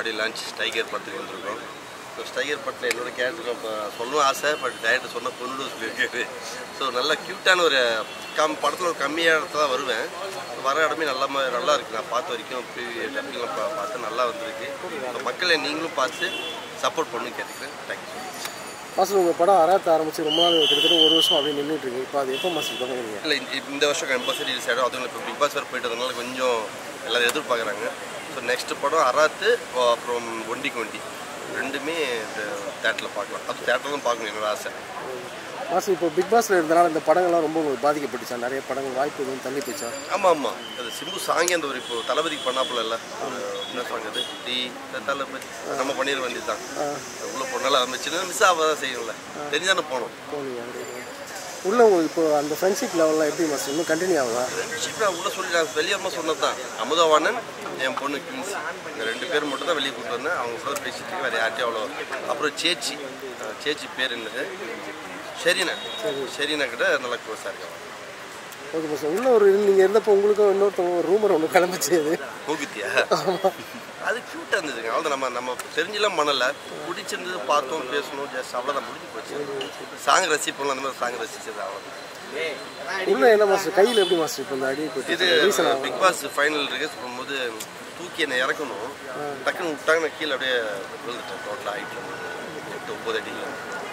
Audio launch tiger படத்துக்கு வந்திருக்கோம் so tiger படத்தில் என்னோட கேரக்டர் இப்போ சொல்லணும் ஆசை பட் டேரக்டர் சொன்ன பொண்ணு சொல்லியிருக்காரு ஸோ நல்ல க்யூட்டான ஒரு கம் படத்தில் ஒரு கம்மியான இடத்துல தான் வருவேன் வர இடமே நல்லா ம- நல்லா இருக்குது நான் பார்த்த வரைக்கும் டப்பிங்லாம் பா பார்த்து நல்லா வந்திருக்கு ஸோ மக்களை நீங்களும் பார்த்து சப்போர்ட் பண்ணு கேட்டுக்கிறேன் தேங்க்யூ மாஸ்டர் உங்கள் படம் அறாத்த ஆரம்பிச்சு ரொம்ப நாள் கிட்டத்தட்ட ஒரு வருஷம் அப்படியே நின்றுட்டு இருக்கு இப்போ அது எப்போ மாஸ்டர் தொடங்குறீங்க இல்லை இந்த வருஷம் கம்பல்சரி ரிலீஸ் ஆகிடும் அதுவும் இப்போ பிக் பாஸ் வேறு போயிட்டதுனால கொஞ்சம் எல்லாரும் எதிர்பார்க்குறாங்க ஸோ நெக்ஸ்ட் படம் அராத்து அப்புறம் ஒண்டிக்கு வண்டி ரெண்டுமே இந்த தேட்டரில் பார்க்கலாம் அது தேட்டரில் தான் பார்க்கணும் என்னோட ஆசை மாஸ்டர் இப்போ பிக் பாஸ்ல இருந்தனால இந்த படங்கள்லாம் ரொம்ப உங்களுக்கு பாதிக்கப்பட்டுச்சா நிறைய படங்கள் வாய்ப்பு எதுவும் தள்ளி போச்சா ஆமாம் ஆமாம் அது சிம்பு சாங்கி அந்த ஒரு இப்போ தளபதிக்கு பண்ணாப்புல இல்லை ஒரு என்ன சாங் அது டி தளபதி நம்ம பண்ணிட வேண்டியது தான் உள்ளே போனாலும் அது சின்ன மிஸ் ஆக தான் செய்யும்ல தெரிஞ்சானே போகணும் போனீங்க அப்படின்னு. உள்ள உங்களுக்கு இப்போ அந்த ஃப்ரெண்ட்ஷிப் லெவல்லாம் எப்படி மாஸ்டர் இன்னும் கண்டினியூ ஆகுதா ஃப்ரெண்ட்ஷிப் நான் உள்ள சொல்லி நான் வெளியேறமா சொன்னது தான் அமுதவாணன் என் பொண்ணு கிங்ஸ் இந்த ரெண்டு பேர் மட்டும் தான் வெளியே கூப்பிட்டு வந்தேன் அவங்க கூட பேசிட்டு இருக்கேன் வேறு யார்ட்டையும் அவ்வளோ அப்புறம் சேச்சி அஹ் சேச்சி பேர் என்னது ஷெரீனா ஷெரீனா கிட்ட நல்லா க்ளோஸாக இருக்கேன் ஓகே மாஸ்டர் உள்ள ஒரு நீங்கள் இருந்தப்போ உங்களுக்கும் இன்னொருத்தவங்க ஒரு ரூமர் ஒன்று கிளம்பிச்சு அது மூக்குத்தியா அது க்யூட்டாக இருந்ததுங்க அவ்வளோ நம்ம நம்ம தெரிஞ்செல்லாம் பண்ணலை பிடிச்சிருந்தது பார்த்தோம் பேசணும் ஜஸ்ட் அவ்வளோதான் முடிஞ்சு போச்சு சாங் ரசிப்போம் அந்த மாதிரி சாங் ரசிச்சது அவ்வளோ உள்ள என்ன மாஸ்டர் கையில் எப்படி மாஸ்டர் இப்போ இந்த அடி இது ரீசன் பிக் பாஸ் ஃபைனல் இருக்கு போகும்போது தூக்கி என்னை இறக்கணும் டக்குன்னு விட்டாங்க நான் கீழே அப்படியே விழுந்துட்டேன் டோட்டலாக ஹைட்டில் எட்டு ஒம்பது அடியில்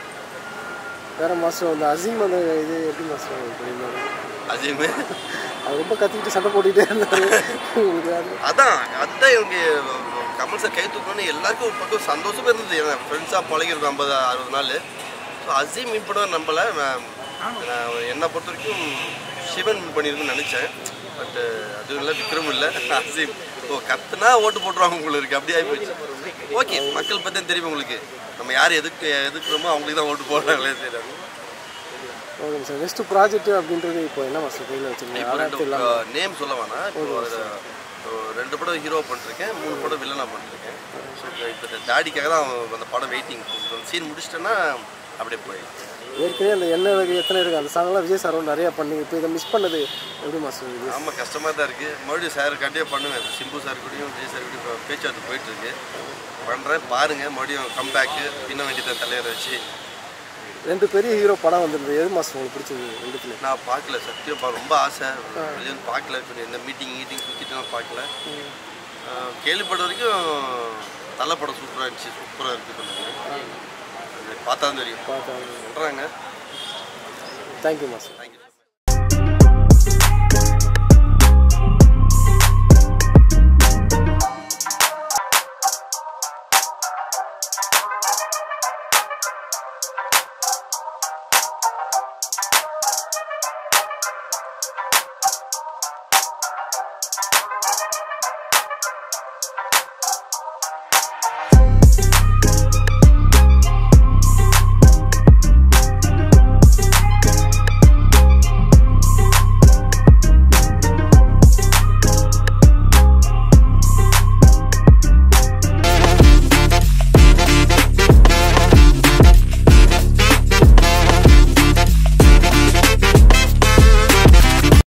வேற மாஸ்டர் அந்த அசீம் அந்த இது எப்படி மாஸ்டர் உங்களுக்கு புரியுது அஜயுமே அவர் ரொம்ப கத்திக்கிட்டு சண்டை போட்டுக்கிட்டே இருந்தாரு உங்களுக்கு அது- அதான் அதுதான் எனக்கு கமல் சார் கை தூக்கணும்னு எல்லாருக்கும் ஒரு பக்கம் சந்தோஷமா இருந்தது ஏன்னா ஃப்ரெண்ட்ஸாக பழகிருக்கோம் ஐம்பது அறுபது நாள் ஸோ அசீம் மீன் பண்ணுவேன் நம்பலை நான் நான் என்னை பொறுத்த வரைக்கும் சிவன் மீன் பண்ணியிருக்குன்னு நினச்சேன் பட் அதுவும் இல்லை விக்ரம் இல்லை அசீம் ஓ கத்துனா ஓட்டு போட்டுருவாங்க உங்களுக்கு அப்படி ஆகி போச்சு ஓகே மக்கள் பற்றி தெரியும் உங்களுக்கு நம்ம யார் எதுக்கு எதுக்குறோமோ அவங்களுக்கு தான் ஓட்டு போடுறாங்களே செய்கிறாங்க ஓகே சார் நெக்ஸ்ட் ப்ராஜெக்ட் அப்படின்றது இப்போ என்ன மாஸ்டர் கையில் வச்சிருக்கீங்க இப்போ அராத்து ரெண்டு இல்லாமல் நேம் சொல்ல வேணாம் இப்போ ஒரு ஒரு ரெண்டு படம் ஹீரோ பண்ணிருக்கேன் மூணு படம் வில்லனாக பண்ணிருக்கேன் ஸோ இப்போ இந்த தாடிக்காக தான் அந்த படம் வெயிட்டிங் அந்த சீன் முடிச்சிட்டேன்னா அப்படியே போய் ஏற்கனவே அந்த என்ன இருக்கு எத்தனை இருக்கு அந்த சாங்லாம் விஜய் சாரோட நிறையா பண்ணி இப்போ இதை மிஸ் பண்ணது எப்படி மாஸ்டர் இது ஆமாம் கஷ்டமாக தான் இருக்குது மறுபடியும் சார் கண்டிப்பாக பண்ணுவேன் சிம்பு சார் கூடயும் விஜய் சார் கூடயும் இப்போ பேச்சுவார்த்தை போயிட்டுருக்கு பண்ணுறேன் பாருங்கள் மறுபடியும் கம்பேக்கு பின்ன வேண்டியதை தலைவரை வச்சு ரெண்டு பெரிய ஹீரோ படம் வந்திருந்தது எது மாஸ்டர் உங்களுக்கு பிடிச்சது ரெண்டுத்துல நான் பார்க்கல சத்தியம் பா- ரொம்ப ஆசை வெளியே வந்து பார்க்கல இப்போ இந்த மீட்டிங் மீட்டிங் சுற்றிட்டு நான் பார்க்கல ஆஹ் கேள்விப்பட்ட வரைக்கும் நல்ல படம் சூப்பராக இருந்துச்சு சூப்பராக இருக்குது சொன்னாங்க அது பார்த்தா தான் தெரியும் பார்த்தா சொல்கிறாங்க தேங்க்யூ மாஸ்டர் தேங்க்யூ